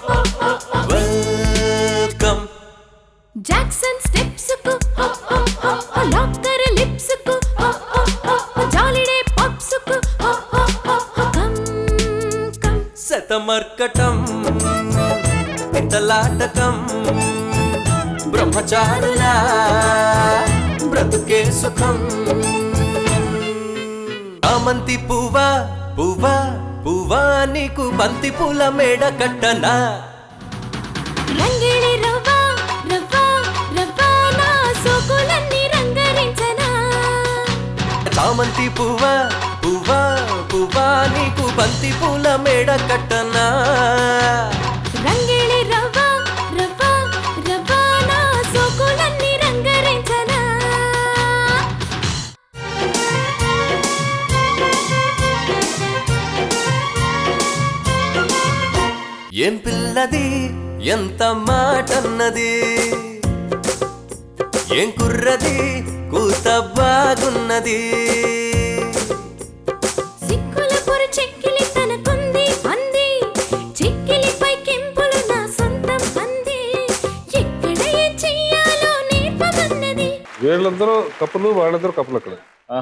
Speaker 11: వెల్కమ్
Speaker 1: జాక్సన్ స్టెప్స్ కు లాకర్ లిప్స్ కు జాలిడే పప్స్ కు కమ్ కమ్
Speaker 11: శతమర్కటం పితలాటకం బ్రహ్మచారులా బ్రతుకే సుఖం చామంతి పువ్వా పువ్వా పువ్వా నీకు బంతి పూల మేడ కట్టనా
Speaker 1: రంగిళి రవ్వ రవ్వ రవ్వ నా సోకులన్నీ రంగరించనా
Speaker 11: చామంతి పువ్వా పువ్వా పువ్వా నీకు బంతి పూల మేడ కట్టనా
Speaker 1: రంగిళి రవ్వ రవ్వ రవ్వ నా సోకులన్నీ రంగరించనా
Speaker 11: ఏం పిల్లది ఎంత మాటన్నది ఏం కుర్రది కూత బాగున్నది
Speaker 1: సిక్కుల పొరు చెక్కిలి తనకుంది అంది చెక్కిలిపై కెంపులు నా సొంతం అంది ఎక్కడ ఏం చెయ్యాలో నేర్పమన్నది
Speaker 6: వీళ్ళిద్దరూ కప్పులు వాళ్ళిద్దరు కప్పులు అక్కడ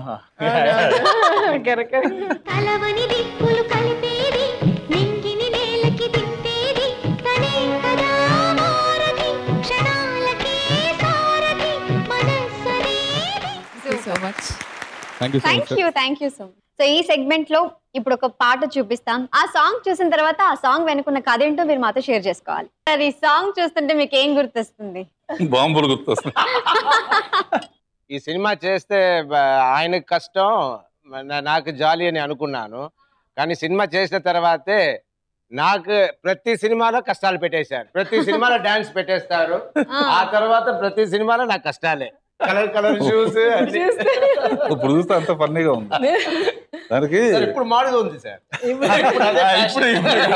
Speaker 1: కలవని దిక్కులు కలిపేది నింగిని నేలకి దింపేది తనే కదా మారది క్షణాలకే సారది మనస్సనేది
Speaker 9: so much
Speaker 6: thank you so
Speaker 3: thank
Speaker 6: much
Speaker 3: you thank you so much so ఈ సెగ్మెంట్ లో ఇప్పుడు ఒక పాట చూపిస్తాం ఆ సాంగ్ చూసిన తర్వాత ఆ సాంగ్ వెనుకున్న కథ ఏంటో మీరు మాతో షేర్ చేసుకోవాలి సార్ ఈ సాంగ్ చూస్తుంటే మీకు ఏం గుర్తొస్తుంది
Speaker 6: బాంబులు గుర్తొస్తుంది
Speaker 10: ఈ సినిమా చేస్తే బ- ఆయనకు కష్టం నా- నాకు జాలి అని అనుకున్నాను కానీ సినిమా చేసిన తర్వాతే నాకు ప్రతి సినిమాలో కష్టాలు పెట్టేశారు ప్రతి సినిమాలో డాన్స్ పెట్టేస్తారు ఆ తర్వాత ప్రతి సినిమాలో నాకు కష్టాలే కలర్ కలర్ షూస్
Speaker 6: ఇప్పుడు చూస్తే అంత ఫన్నీగా ఉంది దానికి
Speaker 10: ఇప్పుడు మాడుగా ఉంది సార్
Speaker 6: ఇప్పుడు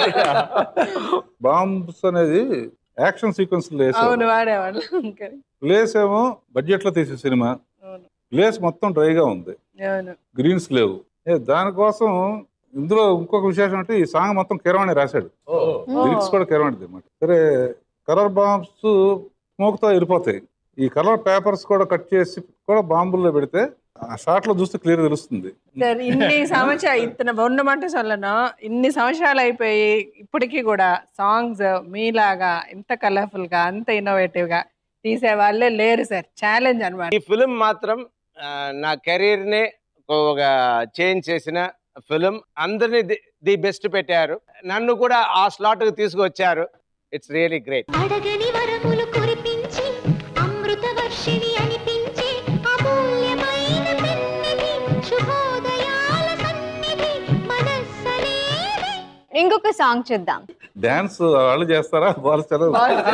Speaker 6: బాంబ్స్ అనేది యాక్షన్ సీక్వెన్స్ లేస్
Speaker 9: అవును వాడేవాళ్ళు
Speaker 6: లేస్ ఏమో బడ్జెట్ లో తీసే సినిమా
Speaker 9: అవును.
Speaker 6: లేస్ మొత్తం డ్రైగా ఉంది
Speaker 9: అవును
Speaker 6: గ్రీన్స్ లేవు ఏ, దానికోసం ఇందులో ఇంకొక విశేషం అంటే ఈ సాంగ్ మొత్తం కిరవాణి రాశాడు లిరిక్స్ కూడా కిరవాణిది అన్నమాట సరే కలర్ బాంబ్స్ స్మోక్ తో వెళ్ళిపోతాయి ఈ కలర్ పేపర్స్ కూడా కట్ చేసి కూడా బాంబుల్లో పెడితే ఆ షాట్ లో చూస్తే క్లియర్ తెలుస్తుంది
Speaker 9: సార్ ఇన్ని సంవత్సరాలు ఇంత ఉండమంటే సొల్లను ఇన్ని సంవత్సరాలు అయిపోయి ఇప్పటికీ కూడా సాంగ్స్ మీలాగా ఇంత కలర్ఫుల్ గా అంత ఇన్నోవేటివ్ గా తీసే వాళ్ళే లేరు సార్ ఛాలెంజ్ అన్నమాట
Speaker 10: ఈ ఫిలిం మాత్రం ఆ, నా కెరీర్ నే ఒక చేంజ్ చేసిన ఫిలిం అందరినీ ది- ది బెస్ట్ పెట్టారు నన్ను కూడా ఆ స్లాట్ కి తీసుకొచ్చారు ఇట్స్ రియలీ గ్రేట్
Speaker 1: అడగని వరములు కురిపించి అమృత వర్షిణి అనిపించే అమూల్యమైన పెన్నిధి శుభోదయాల సన్నిధి మనస్సనేది
Speaker 3: ఇంకొక సాంగ్ చూద్దాం
Speaker 6: డాన్స్ వాళ్ళు చేస్తారా వాళ్ళు చదవ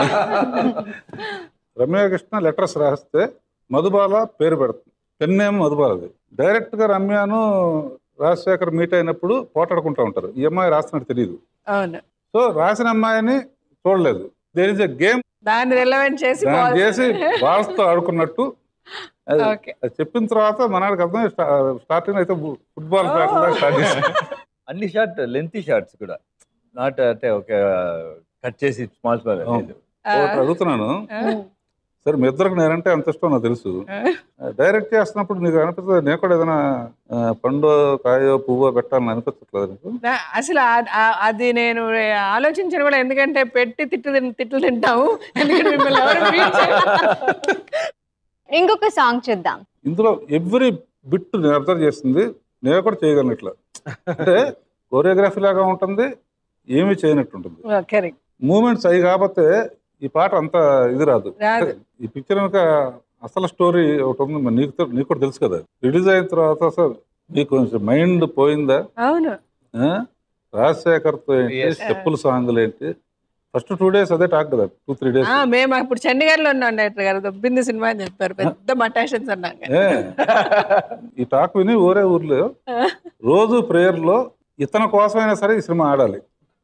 Speaker 6: రమ్యకృష్ణ లెటర్స్ రాస్తే మధుబాల పేరు పెడుతుంది పెన్నేమో మధుబాలది డైరెక్ట్ గా రమ్యను రాజశేఖర్ మీట్ అయినప్పుడు పోటాడుకుంటూ ఉంటారు ఈ అమ్మాయి రాస్తున్నట్టు తెలియదు
Speaker 9: అవును
Speaker 6: సో రాసిన అమ్మాయిని చూడలేదు దేర్ ఇస్ ఎ గేమ్
Speaker 9: దాన్ని రిలవెంట్ చేసి
Speaker 6: దాన్ని
Speaker 9: balls-
Speaker 6: చేసి బాల్స్ తో ఆడుకున్నట్టు అది
Speaker 9: ఓకే
Speaker 6: అది చెప్పిన తర్వాత మనాడికి అర్థం స్టార్టింగ్ అయితే ఫుట్బాల్ బ్యాట్ స్టార్ట్ చేసి
Speaker 5: అన్ని షార్ట్ లెంతీ షార్ట్స్ కూడా నాట్ అంటే ఒక కట్ చేసి స్మాల్ స్మాల్ లేదు
Speaker 6: ఒకటి అడుగుతున్నాను సరే మీ ఇద్దరికి నేనంటే అంత ఇష్టం నాకు తెలుసు డైరెక్ట్ చేస్తున్నప్పుడు నీకు అనిపిస్తుంది నేను కూడా ఏదైనా ఆ, పండు కాయో పువ్వో పెట్టాలని అనిపించట్లేదు నీకు
Speaker 9: నా- అసలు ఆ- ఆ- అది నేను ఆలోచించిన కూడా ఎందుకంటే పెట్టి తిట్టు తిన్- తిట్లు తింటాము ఎందుకంటే మిమ్మల్ని ఎవరు beat చేయరు.
Speaker 3: ఇంకొక సాంగ్ చూద్దాం
Speaker 6: ఇందులో ఎవ్రీ బిట్ నేను అబ్జర్వ్ చేస్తుంది నేను కూడా చేయగలను ఇట్లా అంటే కోరియోగ్రఫీ లాగా ఉంటుంది ఏమీ చేయనట్టు ఉంటుంది
Speaker 9: కరెక్ట్
Speaker 6: మూమెంట్స్ అవి కాకపోతే ఈ పాట అంత ఇది రాదు
Speaker 9: రాదు.
Speaker 6: ఈ పిక్చర్ వెనక అసలు స్టోరీ ఒకటి ఉంది మరి నీకు తె- నీకు కూడా తెలుసు కదా రిలీజ్ అయిన తర్వాత అసలు నీకు కొంచెం మైండ్ పోయిందా
Speaker 9: అవును
Speaker 6: ఆ? రాజశేఖర్తో ఏంటి
Speaker 10: Yes.
Speaker 6: స్టెప్పుల సాంగ్లు ఏంటి ఫస్ట్ టూ డేస్ అదే టాక్ కదా టూ త్రీ డేస్
Speaker 9: ఆ, మేము అప్పుడు చండీగఢ్లో ఉన్నాం డైరెక్టర్ గారు దొబ్బింది సినిమా అని చెప్పారు పెద్ద మటాషన్స్ అన్నాక
Speaker 6: ఈ టాక్ విని ఊరే ఊర్లో రోజు ప్రేయర్ లో ఇతని కోసమైనా సరే ఈ సినిమా ఆడాలి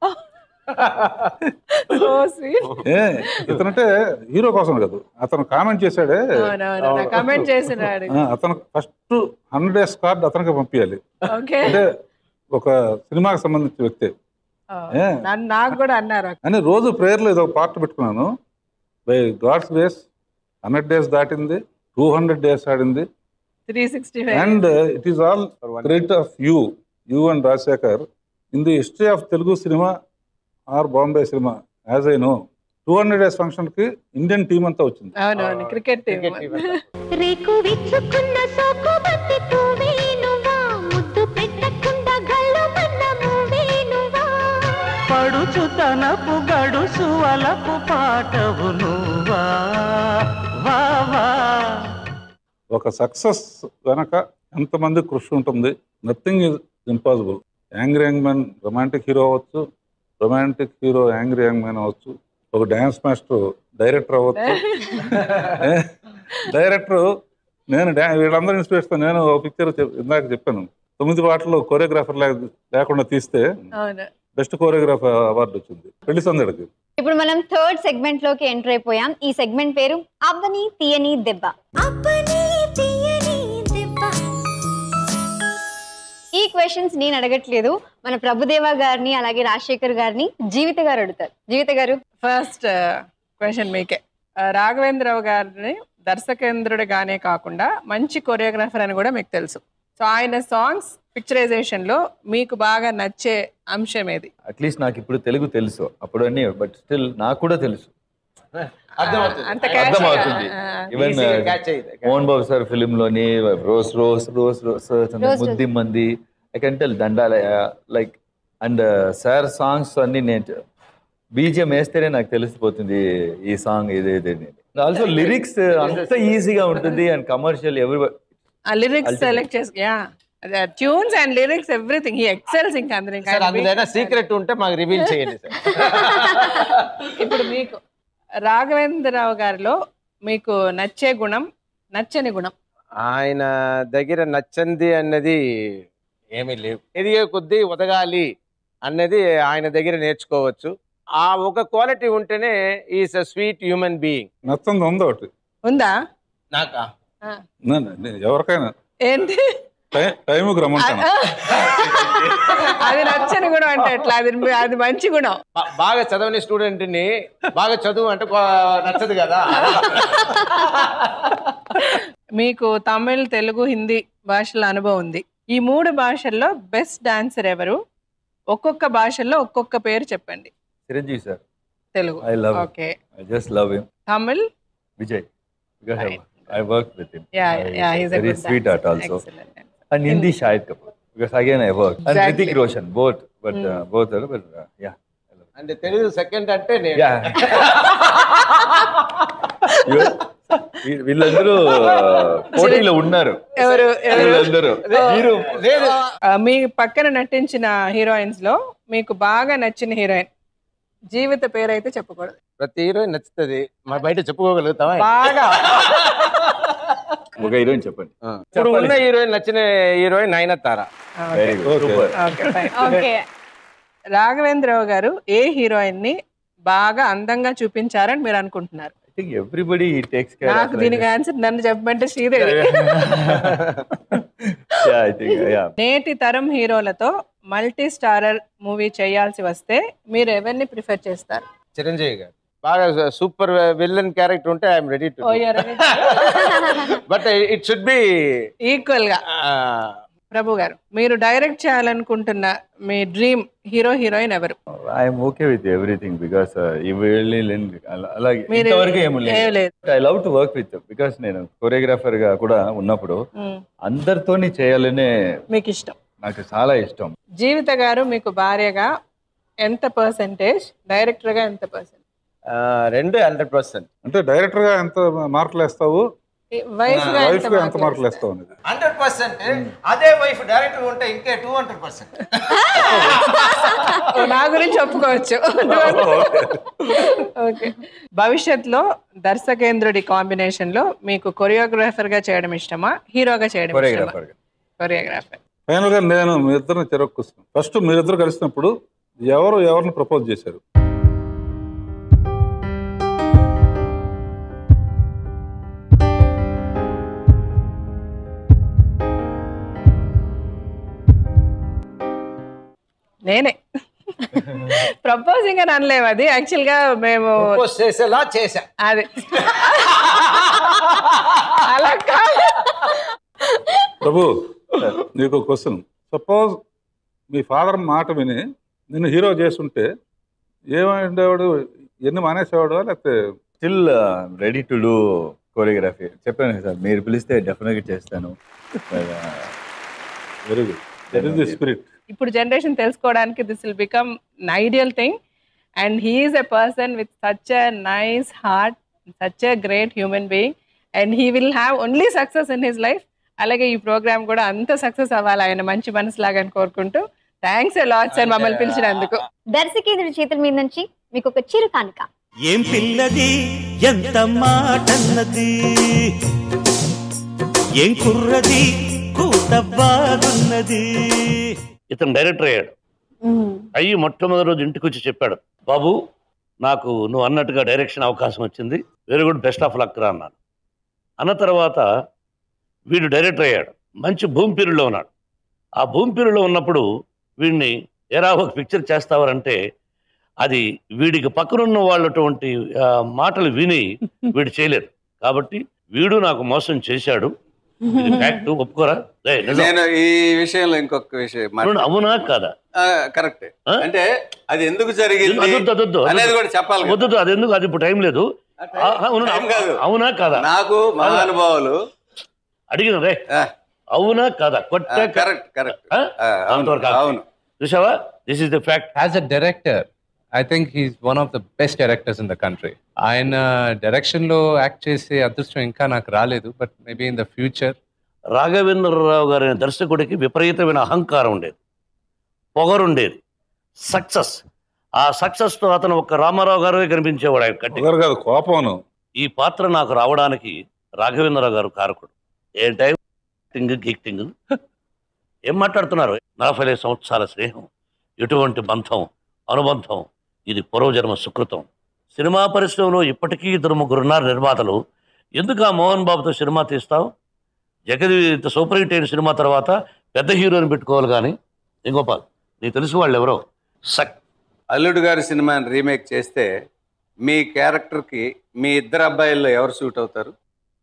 Speaker 9: ఓ స్వీట్
Speaker 6: ఏ ఇతనంటే హీరో కోసం కాదు అతను కామెంట్ చేశాడే
Speaker 9: అవునవును కమెంట్ చేసినాడు
Speaker 6: ఆ, అతను ఫస్ట్ హండ్రెడ్ డేస్ కార్డ్ అతనికి పంపించాలి
Speaker 9: ఓకే
Speaker 6: అంటే ఒక సినిమాకి సంబంధించిన వ్యక్తి ఏ?
Speaker 9: నన్ను నాకు కూడా అన్నారు
Speaker 6: అని రోజు ప్రేయర్లో ఏదో ఒక పార్ట్ పెట్టుకున్నాను by God's grace hundred days దాటింది టూ హండ్రెడ్ డేస్ ఆడింది
Speaker 9: three sixty five
Speaker 6: and it is all credit of you you and Rajasekhar in the history of Telugu cinema or Bombay cinema as I know two hundred days function కి Indian team అంతా వచ్చింది
Speaker 9: అవునవును cricket team
Speaker 1: రేకు విచ్చుకున్న సోకు బంతి పువ్వేనువా ముద్దు పెట్టకుండా గల్లు మన్న మూవేనువా
Speaker 2: పడుచుతనపు గడుసు అలపు పాటవు నువ్వా వా వా
Speaker 6: ఒక సక్సెస్ వెనక ఎంతమంది కృషి ఉంటుంది nothing is impossible angry young man romantic hero అవ్వచ్చు romantic hero angry young man అవ్వచ్చు ఒక డ్యాన్స్ మాస్టర్ డైరెక్టర్ అవ్వచ్చు డైరెక్టర్ నేను డా వీళ్ళందరూ ఇన్స్పిరేషన్ నేను ఒక పిక్చర్ ఇందాక చెప్పాను తొమ్మిది పాటలు కొరియోగ్రాఫర్ లేకుండా తీస్తే
Speaker 9: అవును
Speaker 6: బెస్ట్ కొరియోగ్రాఫర్ అవార్డు వచ్చింది పెళ్లి సందడికి
Speaker 3: ఇప్పుడు మనం థర్డ్ సెగ్మెంట్ లోకి ఎంటర్ అయిపోయాం ఈ సెగ్మెంట్ పేరు అవ్వని తీయని దెబ్బ
Speaker 1: అబ్బని తీయని దెబ్బ
Speaker 3: ఈ క్వశ్చన్స్ నేను అడగట్లేదు మన ప్రభుదేవ గారిని అలాగే రాజశేఖర్ గారిని జీవిత గారు అడుగుతారు జీవిత గారు
Speaker 9: ఫస్ట్ క్వశ్చన్ మీకే ఆ, రాఘవేంద్రరావు గారిని దర్శకేంద్రుడిగానే కాకుండా మంచి కొరియోగ్రాఫర్ అని కూడా మీకు తెలుసు సో ఆయన సాంగ్స్ పిక్చరైజేషన్ లో మీకు బాగా నచ్చే అంశం ఏది
Speaker 5: అట్లీస్ట్ నాకు ఇప్పుడు తెలుగు తెలుసు అప్పుడు అన్ని బట్ స్టిల్ నాకు కూడా తెలుసు
Speaker 9: అంత catchy గా,
Speaker 5: అర్థమవుతుంది
Speaker 9: ఆ,
Speaker 5: ఈవెన్
Speaker 10: easy గా catch అయ్యింది.
Speaker 5: మోహన్ బాబు సార్ ఫిలిం లోని rose rose rose rose
Speaker 3: rose
Speaker 5: ముద్ది మంది ఐ కెన్ టెల్ దండాలయ లైక్ అండ్ సార్ సాంగ్స్ అన్ని నేను బీజిఎం వేస్తేనే నాకు తెలిసిపోతుంది ఈ సాంగ్ ఇది ఇది ఆల్సో లిరిక్స్ అంత ఈజీగా ఉంటుంది అండ్ కమర్షియల్ ఎవరి
Speaker 9: ఆ లిరిక్స్
Speaker 5: Ultimate.
Speaker 9: సెలెక్ట్ చేసి yeah tunes and lyrics everything he excels ఇంకా అందరి
Speaker 10: సార్ అందులో సీక్రెట్ ఉంటే మాకు రివీల్ చేయండి సార్
Speaker 9: ఇప్పుడు మీకు రాఘవేంద్రరావు గారిలో మీకు నచ్చే గుణం నచ్చని గుణం
Speaker 10: ఆయన దగ్గర నచ్చంది అన్నది ఏమీ లేవు ఎదిగే కొద్దీ ఉదగాలి అన్నది ఆయన దగ్గర నేర్చుకోవచ్చు ఆ ఒక క్వాలిటీ ఉంటేనే is a sweet human being
Speaker 6: నచ్చంది ఉందో ఒకటి
Speaker 9: ఉందా
Speaker 10: నాకా
Speaker 9: ఆ,
Speaker 6: నేను- నేను ఎవరికైనా
Speaker 9: ఏంటి
Speaker 6: టై- టైంకి రమ్మంటాను
Speaker 9: అది నచ్చని గుణం అంటే ఎట్లా అది అది మంచి గుణం
Speaker 10: బా- బాగా చదవని స్టూడెంట్ ని బాగా చదువు అంటే కొ- నచ్చదు కదా
Speaker 9: మీకు తమిళ్ తెలుగు హిందీ భాషల అనుభవం ఉంది ఈ మూడు భాషల్లో బెస్ట్ డాన్సర్ ఎవరు ఒక్కొక్క భాషల్లో ఒక్కొక్క పేరు చెప్పండి
Speaker 5: Chiranjeevi sir
Speaker 9: Telugu
Speaker 5: I love
Speaker 9: okay
Speaker 5: I just love him
Speaker 9: Tamil
Speaker 5: Vijay because I work with him
Speaker 9: yeah yeah is
Speaker 5: very sweet art also and Hindi Shahid Kapoor because again I work and
Speaker 9: Exactly.
Speaker 5: Hrithik Roshan both but both but yeah
Speaker 10: అంటే Telugu second అంటే నేను
Speaker 5: yeah వీళ్ళందరూ పోటీలో ఉన్నారు
Speaker 9: ఎవరు ఎవరు
Speaker 5: వీళ్ళందరూ మీరు
Speaker 10: లేదు
Speaker 9: ఆ, మీ పక్కన నటించిన హీరోయిన్స్ లో మీకు బాగా నచ్చిన హీరోయిన్ జీవిత పేరు అయితే చెప్పకూడదు
Speaker 10: ప్రతి హీరోయిన్ నచ్చుతుంది మా బయట చెప్పుకోగలుగుతావా
Speaker 9: బాగా
Speaker 5: ఒక హీరోయిన్ చెప్పండి
Speaker 10: ఇప్పుడు ఉన్న హీరోయిన్ నచ్చిన heroine Nayanthara
Speaker 5: very good super
Speaker 9: okay fine
Speaker 3: okay
Speaker 9: Raghavendra Rao గారు ఏ హీరోయిన్ ని బాగా అందంగా చూపించారని మీరు అనుకుంటున్నారు
Speaker 5: I think everybody takes care
Speaker 9: నాకు దీనికి ఆన్సర్ నన్ను చెప్పమంటే Sridevi
Speaker 5: yeah I think yeah
Speaker 9: నేటి తరం హీరోలతో మల్టీ స్టారర్ మూవీ చేయాల్సి వస్తే మీరు ఎవరిని ప్రిఫర్ చేస్తారు
Speaker 10: చిరంజీవి గారు బాగా సూపర్ విల్లన్ క్యారెక్టర్ ఉంటే I'm ready to but it should be
Speaker 9: equal గా ప్రభు గారు మీరు డైరెక్ట్ చేయాలనుకుంటున్న మీ డ్రీమ్ హీరో హీరోయిన్ ఎవరు
Speaker 5: I'm okay with everything because ఇవి వెళ్ళి లేని- అలా- అలాగే
Speaker 9: మీరు
Speaker 5: ఇంతవరకు ఏమి
Speaker 9: ఏం
Speaker 5: లేదు
Speaker 9: లేదు
Speaker 5: I love to work with because నేను కొరియోగ్రాఫర్ గా కూడా ఉన్నప్పుడు
Speaker 9: మ్మ్.
Speaker 5: అందరితోని చేయాలనే
Speaker 9: మీకు ఇష్టం
Speaker 5: నాకు చాలా ఇష్టం
Speaker 9: జీవిత గారు మీకు భార్యగా ఎంత పర్సెంటేజ్ డైరెక్టర్ గా ఎంత పర్సెంట్
Speaker 10: రెండు హండ్రెడ్ పర్సెంట్
Speaker 6: అంటే డైరెక్టర్ గా ఎంత మార్కులు వేస్తావు
Speaker 9: వైఫ్ గా
Speaker 6: వైఫ్
Speaker 9: ఎంత
Speaker 6: గా ఎంత
Speaker 9: మార్కులు
Speaker 6: మార్కులు వేస్తావు అనేది
Speaker 10: హండ్రెడ్ పర్సెంట్ అదే వైఫ్ డైరెక్టర్ ఉంటే ఇంకే టూ హండ్రెడ్ పర్సెంట్
Speaker 9: ఓ, నా గురించి ఒప్పుకోవచ్చు ఓకే భవిష్యత్తులో దర్శకేంద్రుడి కాంబినేషన్ లో మీకు కొరియోగ్రాఫర్ గా చేయడం ఇష్టమా హీరోగా చేయడం ఇష్టమా
Speaker 5: కొరియోగ్రాఫర్
Speaker 9: కొరియోగ్రాఫర్
Speaker 6: ఫైనల్ గా నేను మీ ఇద్దరిని చెరొక్కుస్తాను ఫస్ట్ మీరిద్దరు కలిసినప్పుడు ఎవరు ఎవరిని ప్రపోజ్ చేశారు
Speaker 9: నేనే ప్రపోజింగ్ అని అనలేము అది యాక్చువల్ గా మేము
Speaker 10: ప్రపోజ్ చేసేలా చేశా
Speaker 9: అది అలా కాదు
Speaker 6: ప్రభు నీకు క్వశ్చన్ సపోజ్ మీ ఫాదర్ మాట విని నిన్ను హీరో చేస్తుంటే ఏమైండేవాడు ఎన్ని మానేసేవాడు లేకపోతే
Speaker 5: still ready to do choreography చెప్పాను కదా సార్ మీరు పిలిస్తే డెఫినెట్గా చేస్తాను
Speaker 6: very good that is the spirit
Speaker 9: ఇప్పుడు జనరేషన్ తెలుసుకోవడానికి this will become ideal thing and he's a person with such a nice heart such a great human being and he will have only success in his life అలాగే ఈ programme కూడా అంత success అవ్వాలి ఆయన మంచి మనసులాగా అని కోరుకుంటూ థ్యాంక్స్ లాట్ సార్ మమ్మల్ని పిలిచినందుకు
Speaker 3: దర్శకేంద్రుడి చేతుల మీద నుంచి మీకు ఒక చిరు కానుక
Speaker 2: ఏం పిల్లది ఎంత మాటన్నది ఏం కుర్రది కూత బాగున్నది
Speaker 12: ఇతను డైరెక్టర్ అయ్యాడు అయ్యి మొట్టమొదటి రోజు ఇంటికి వచ్చి చెప్పాడు బాబు నాకు నువ్వు అన్నట్టుగా డైరెక్షన్ అవకాశం వచ్చింది very good best of luck రా అన్నాను అన్న తర్వాత వీడు డైరెక్టర్ అయ్యాడు మంచి భూమి పీరులో ఉన్నాడు ఆ భూమి పీరులో ఉన్నప్పుడు వీడిని ఎరా ఒక పిక్చర్ చేస్తావారంటే అది వీడికి పక్కనున్న వాళ్ళటువంటి ఆ, మాటలు విని వీడు చేయలేరు కాబట్టి వీడు నాకు మోసం చేశాడు ఇది ఫ్యాక్ట్ ఒప్పుకోరా ఏయ్, నిజం.
Speaker 13: నేను ఈ విషయంలో ఇంకొక విషయం
Speaker 12: అవును, అవునా కాదా
Speaker 13: కరెక్ట్ అంటే అది ఎందుకు జరిగింది
Speaker 12: అదొద్దు, అదొద్దు,
Speaker 13: అనేది
Speaker 12: అదొద్దు.
Speaker 13: కూడా చెప్పాలి కదా.
Speaker 12: వద్దు అది ఎందుకు అది ఇప్పుడు టైం లేదు ఆ, అవును,
Speaker 13: టైం కాదు.
Speaker 12: అవునా కాదా
Speaker 13: నాకు మహానుభావులు
Speaker 12: అడిగిన రే అవునా కాదా కొట్టే
Speaker 13: కరెక్ట్ కరెక్ట్
Speaker 12: అంతవరకు ఆగు. చూసావా this is the fact
Speaker 14: as a director I think he's one of the best directors in the country ఆయన డైరెక్షన్లో యాక్ట్ చేసే అదృష్టం ఇంకా నాకు రాలేదు but maybe in the future
Speaker 12: Raghavendra Rao గారి అనే దర్శకుడికి విపరీతమైన అహంకారం ఉండేది పొగరుండేది సక్సెస్ ఆ సక్సెస్ తో అతను ఒక రామారావు గారే కనిపించేవాడు ఆయన కట్టి
Speaker 6: కాదు కోపం
Speaker 12: ఈ పాత్ర నాకు రావడానికి రాఘవేంద్రరావు గారు కారకుడు ఏ టైం టింగ్ గిక్టింగ్ ఏం మాట్లాడుతున్నారు నలభై ఐదు సంవత్సరాల స్నేహం ఎటువంటి బంధం అనుబంధం ఇది పూర్వజన్మ సుకృతం సినిమా పరిశ్రమలో ఇప్పటికీ ఇద్దరు ముగ్గురు ఉన్నారు నిర్మాతలు ఎందుకు ఆ మోహన్ బాబుతో సినిమా తీస్తావు జగది ఇంత సూపర్ హిట్ అయిన సినిమా తర్వాత పెద్ద హీరోని పెట్టుకోవాలి కానీ ఇంకోపాల్ నీకు తెలుసు వాళ్ళు ఎవరో సక్
Speaker 13: అల్లుడు గారి సినిమాని రీమేక్ చేస్తే మీ క్యారెక్టర్కి మీ ఇద్దరు అబ్బాయిల్లో ఎవరు సూట్ అవుతారు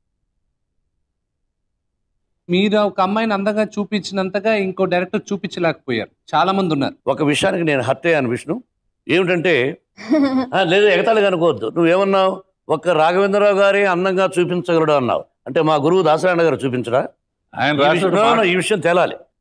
Speaker 14: మీరు ఒక అమ్మాయిని అందంగా చూపించినంతగా ఇంకో డైరెక్టర్ చూపించలేకపోయారు చాలా మంది ఉన్నారు
Speaker 12: ఒక విషయానికి నేను హత్య అయ్యాను విష్ణు ఏమిటంటే ఆ, లేదు ఎగతాళిగా అనుకోవద్దు నువ్వేమన్నావు ఒక్క రాఘవేంద్రరావు గారి అందంగా చూపించగలడు అన్నావు అంటే మా గురువు దాసరాయణ గారు చూపించరా
Speaker 6: ఆయన
Speaker 12: ఈ విషయం-
Speaker 6: రాశాడు
Speaker 12: no, no,
Speaker 6: మాట.
Speaker 12: ఈ విషయం తేలాలి